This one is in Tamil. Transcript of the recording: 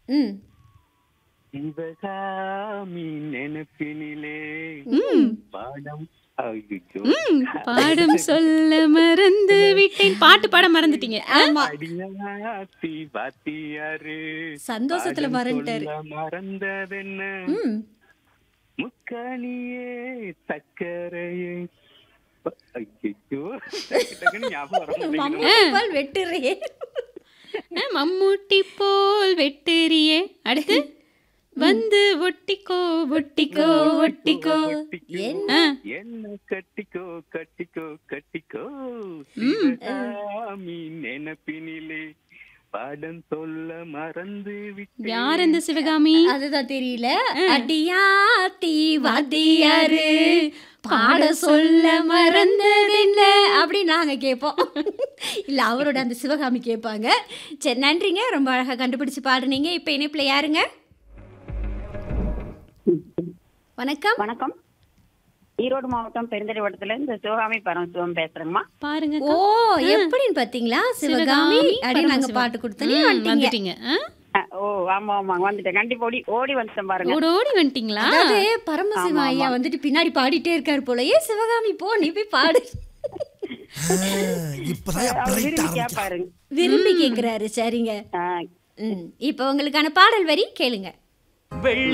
ம் சிவகாமி நினைப்பினிலே ம் பாடம் ஐயோ ம், பாடம் சொல்ல மறந்து விட்டேன் பாட்டு பாட மறந்துட்டீங்க ஆ? ஆமா அடியாத்தி வாத்தியாரு சந்தோஷத்துல பாடம் மறந்துட்டாரு சொல்ல மறந்ததென்ன ம் முக்காணியே சக்கரையே ப- ஐயையோ டக்கு டக்குன்னு ஞாபகம் வர மாட்டேங்குது. மம்முட்டிப்பால் வெட்டுறே ஆ, மம்மூட்டி போல் வெட்டேரியே அடுத்து வந்து ஒட்டிக்கோ ஒட்டிக்கோ ஒட்டிக்கோ என்ன ஆ, என்ன கட்டிக்கோ கட்டிக்கோ கட்டிக்கோ சிவகாமி நினைப்பினிலே பாடம் சொல்ல மறந்து விட்டு யார் அந்த சிவகாமி அதுதான் தெரியல அடியாத்தி வாத்தியாரு பாட சொல்ல மறந்தது என்ன அப்படி நாங்க கேட்போம் இல்ல அவரோட அந்த சிவகாமி கேட்பாங்க சரி நன்றிங்க ரொம்ப அழகா கண்டுபிடிச்சு பாடுனீங்க இப்ப இணைப்புல யாருங்க வணக்கம் வணக்கம் ஈரோடு மாவட்டம் பெருந்தடை வட்டத்துல இந்த சிவகாமி பரமசிவம் பேசுறேங்கம்மா பாருங்க ஓ எப்படின்னு பாத்தீங்களா சிவகாமி அப்படி நாங்க பாட்டு கொடுத்தோன்னே வந்துட்டீங்க வந்துட்டீங்க ஆ? அஹ், ஓ ஆமா ஆமாங்க வந்துட்டேன் கண்டிப்பா ஓடி ஓடி வந்துட்டேன் பாருங்க ஓடி ஓடி வந்துட்டீங்களா அதாவது பரமசிவ ஐயா வந்துட்டு பின்னாடி பாடிட்டே இருக்காரு போல ஏ சிவகாமி போ நீ போய் பாடு இப்பதான் அவர் பிரைட் விரும்பி ஆரம்பிக்கிறான் கேட்பாருங்க விரும்பி கேக்குறாரு சரிங்க அஹ், ம் இப்போ உங்களுக்கான பாடல் வரி கேளுங்க வெள்ள